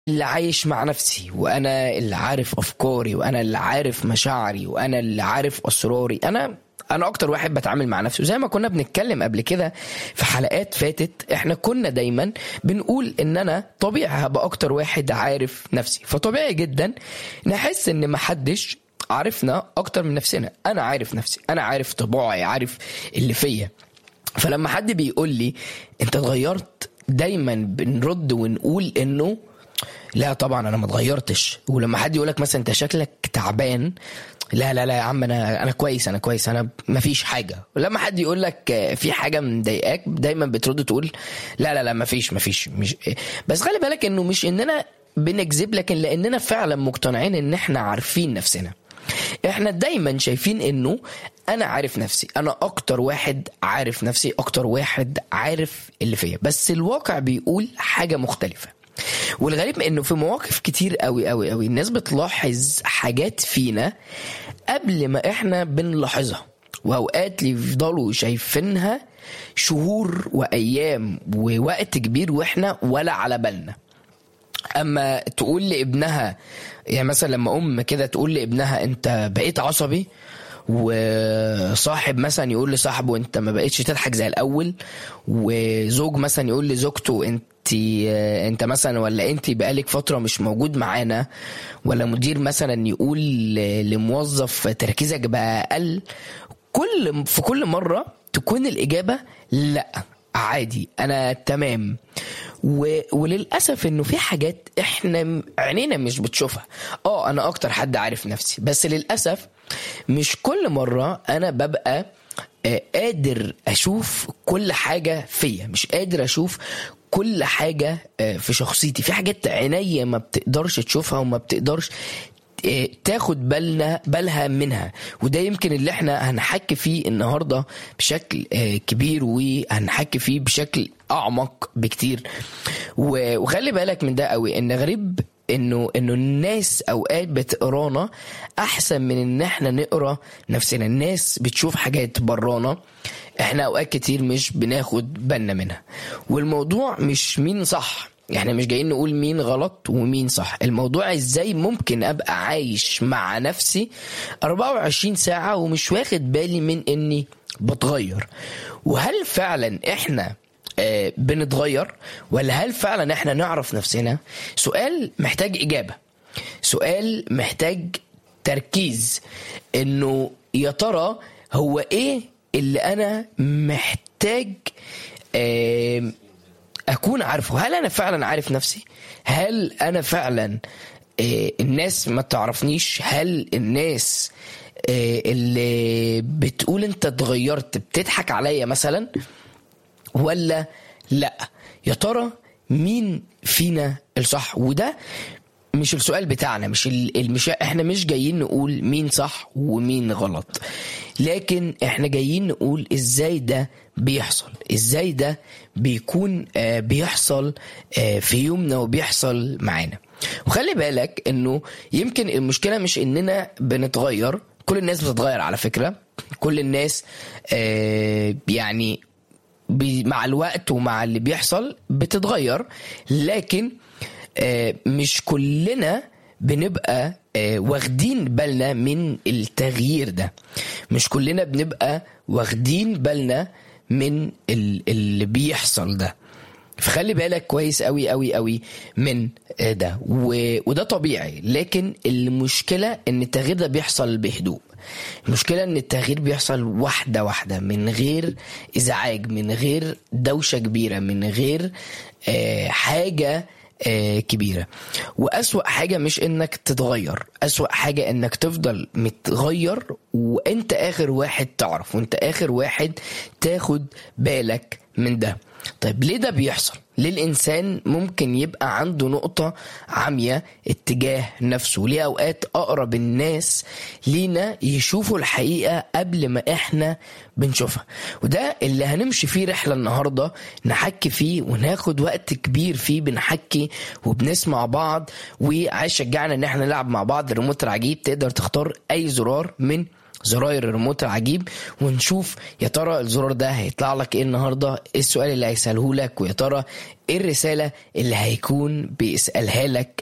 اللي عايش مع نفسي وانا اللي عارف افكاري وانا اللي عارف مشاعري وانا اللي عارف اسراري انا انا اكتر واحد بتعامل مع نفسي وزي ما كنا بنتكلم قبل كده في حلقات فاتت احنا كنا دايما بنقول ان انا طبيعي هبقى اكتر واحد عارف نفسي فطبيعي جدا نحس ان محدش عارفنا اكتر من نفسنا انا عارف نفسي انا عارف طباعي عارف اللي فيا فلما حد بيقول لي انت اتغيرت دايما بنرد ونقول انه لا طبعا انا ما اتغيرتش ولما حد يقول لك مثلا انت شكلك تعبان لا لا لا يا عم انا انا كويس انا كويس انا ما فيش حاجه ولما حد يقول لك في حاجه مضايقاك دايما بترد تقول لا لا لا ما فيش ما فيش مش بس خلي بالك انه مش اننا بنكذب لكن لاننا فعلا مقتنعين ان احنا عارفين نفسنا احنا دايما شايفين انه انا عارف نفسي انا اكتر واحد عارف نفسي اكتر واحد عارف اللي فيا بس الواقع بيقول حاجه مختلفه والغريب انه في مواقف كتير قوي قوي قوي الناس بتلاحظ حاجات فينا قبل ما احنا بنلاحظها واوقات يفضلوا شايفينها شهور وايام ووقت كبير واحنا ولا على بالنا اما تقول لابنها يعني مثلا لما ام كده تقول لابنها انت بقيت عصبي وصاحب مثلا يقول لصاحبه انت ما بقتش تضحك زي الاول وزوج مثلا يقول لزوجته انت انت مثلا ولا انت بقالك فتره مش موجود معانا ولا مدير مثلا يقول لموظف تركيزك بقى اقل كل في كل مره تكون الاجابه لا عادي انا تمام و... وللاسف انه في حاجات احنا عينينا مش بتشوفها اه انا اكتر حد عارف نفسي بس للاسف مش كل مره انا ببقى قادر اشوف كل حاجه فيا مش قادر اشوف كل حاجه في شخصيتي في حاجات عينيا ما بتقدرش تشوفها وما بتقدرش تاخد بالنا بالها منها وده يمكن اللي احنا هنحكي فيه النهارده بشكل كبير وهنحكي فيه بشكل اعمق بكتير وخلي بالك من ده قوي ان غريب انه انه الناس اوقات بتقرانا احسن من ان احنا نقرا نفسنا الناس بتشوف حاجات برانا احنا اوقات كتير مش بناخد بالنا منها والموضوع مش مين صح احنا مش جايين نقول مين غلط ومين صح الموضوع ازاي ممكن ابقى عايش مع نفسي 24 ساعة ومش واخد بالي من اني بتغير وهل فعلا احنا آه بنتغير ولا هل فعلا احنا نعرف نفسنا سؤال محتاج اجابة سؤال محتاج تركيز انه يا ترى هو ايه اللي انا محتاج آه اكون عارفه هل انا فعلا عارف نفسي هل انا فعلا آه الناس ما تعرفنيش هل الناس آه اللي بتقول انت اتغيرت بتضحك عليا مثلا ولا لا يا ترى مين فينا الصح وده مش السؤال بتاعنا مش المش... احنا مش جايين نقول مين صح ومين غلط لكن احنا جايين نقول ازاي ده بيحصل ازاي ده بيكون آه بيحصل آه في يومنا وبيحصل معانا وخلي بالك انه يمكن المشكله مش اننا بنتغير كل الناس بتتغير على فكره كل الناس آه يعني مع الوقت ومع اللي بيحصل بتتغير لكن مش كلنا بنبقى واخدين بالنا من التغيير ده مش كلنا بنبقى واخدين بالنا من اللي بيحصل ده فخلي بالك كويس قوي قوي قوي من ده وده طبيعي لكن المشكله ان التغيير ده بيحصل بهدوء المشكلة ان التغيير بيحصل واحدة واحدة من غير ازعاج من غير دوشة كبيرة من غير حاجة كبيرة وأسوأ حاجة مش إنك تتغير أسوأ حاجة إنك تفضل متغير وإنت آخر واحد تعرف وإنت آخر واحد تاخد بالك من ده طيب ليه ده بيحصل ليه الانسان ممكن يبقى عنده نقطة عامية اتجاه نفسه ليه اوقات اقرب الناس لينا يشوفوا الحقيقة قبل ما احنا بنشوفها وده اللي هنمشي فيه رحلة النهاردة نحكي فيه وناخد وقت كبير فيه بنحكي وبنسمع بعض وعايز شجعنا ان احنا نلعب مع بعض الريموت العجيب تقدر تختار اي زرار من زراير الريموت العجيب ونشوف يا ترى الزرار ده هيطلع لك ايه النهارده ايه السؤال اللي هيساله لك ويا ترى ايه الرساله اللي هيكون بيسالها لك